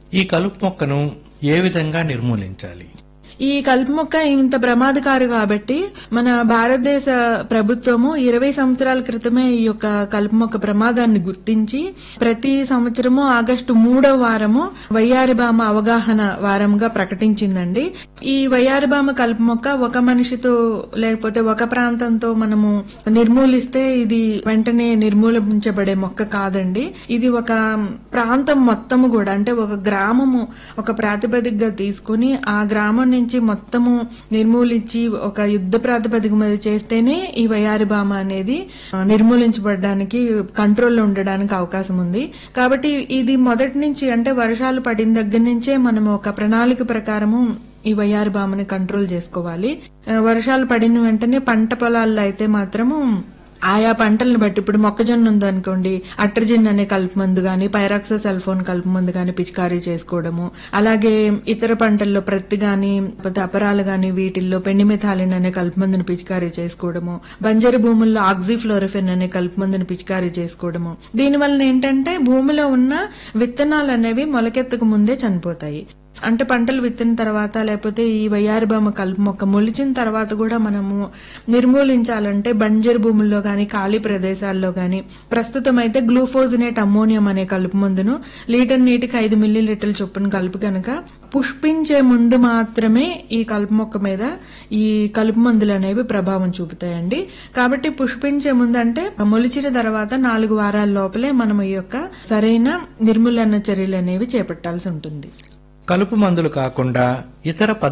ఈ కలుపు మొక్కను ఏ విధంగా నిర్మూలించాలి ఈ కలుపు మొక్క ఇంత ప్రమాదకారు కాబట్టి మన భారతదేశ ప్రభుత్వము ఇరవై సంవత్సరాల క్రితమే ఈ యొక్క కలుపు మొక్క ప్రమాదాన్ని గుర్తించి ప్రతి సంవత్సరము ఆగస్టు మూడవ వారము వయ్యారిబామ అవగాహన వారంగా ప్రకటించిందండి ఈ వయ్యారిబామ కలుపు మొక్క ఒక మనిషితో లేకపోతే ఒక ప్రాంతంతో మనము నిర్మూలిస్తే ఇది వెంటనే నిర్మూలించబడే మొక్క కాదండి ఇది ఒక ప్రాంతం మొత్తము కూడా అంటే ఒక గ్రామము ఒక ప్రాతిపదికగా తీసుకుని ఆ గ్రామం నుంచి మొత్తము నిర్మూలించి ఒక యుద్ధ ప్రాతిపదిక మీద చేస్తేనే ఈ వయారి బామ అనేది ఆ, నిర్మూలించబడడానికి కంట్రోల్లో ఉండడానికి అవకాశం ఉంది కాబట్టి ఇది మొదటి నుంచి అంటే వర్షాలు పడిన దగ్గర నుంచే మనం ఒక ప్రణాళిక ప్రకారము ఈ వయ్యారి బామని కంట్రోల్ చేసుకోవాలి ఆ, వర్షాలు పడిన వెంటనే పంట పొలాల్లో అయితే మాత్రము ఆయా పంటలను బట్టి ఇప్పుడు మొక్కజొన్న ఉందనుకోండి అట్రజిన్ అనే కలుపు మందు గాని పైరాక్సో సెల్ఫోన్ కలుపు మందు గాని పిచికారీ చేసుకోవడము అలాగే ఇతర పంటల్లో ప్రత్తి గాని లేకపోతే అపరాలు గాని వీటిల్లో పెండిమిథాలిన్ అనే కలుపు మందును పిచికారీ చేసుకోవడము బంజరు భూముల్లో ఆక్సిఫ్లోరిఫిన్ అనే కలుపు మందును పిచికారీ చేసుకోవడము దీనివల్ల ఏంటంటే భూమిలో ఉన్న విత్తనాలు అనేవి మొలకెత్తకు ముందే చనిపోతాయి అంటే పంటలు విత్తిన తర్వాత లేకపోతే ఈ వయ్యారిబామ కలుపు మొక్క మొలిచిన తర్వాత కూడా మనము నిర్మూలించాలంటే బంజరు భూముల్లో గాని ఖాళీ ప్రదేశాల్లో గాని ప్రస్తుతం అయితే గ్లూఫోజినేట్ అమ్మోనియం అనే కలుపు మందును లీటర్ నీటికి ఐదు మిల్లీ లీటర్ల చొప్పున కలుపు కనుక పుష్పించే ముందు మాత్రమే ఈ కలుపు మొక్క మీద ఈ కలుపు మందులు అనేవి ప్రభావం చూపుతాయండి కాబట్టి పుష్పించే ముందు అంటే మొలిచిన తర్వాత నాలుగు వారాల లోపలే మనం ఈ యొక్క సరైన నిర్మూలన చర్యలు అనేవి చేపట్టాల్సి ఉంటుంది కలుపు మందులు కాకుండా ఇతర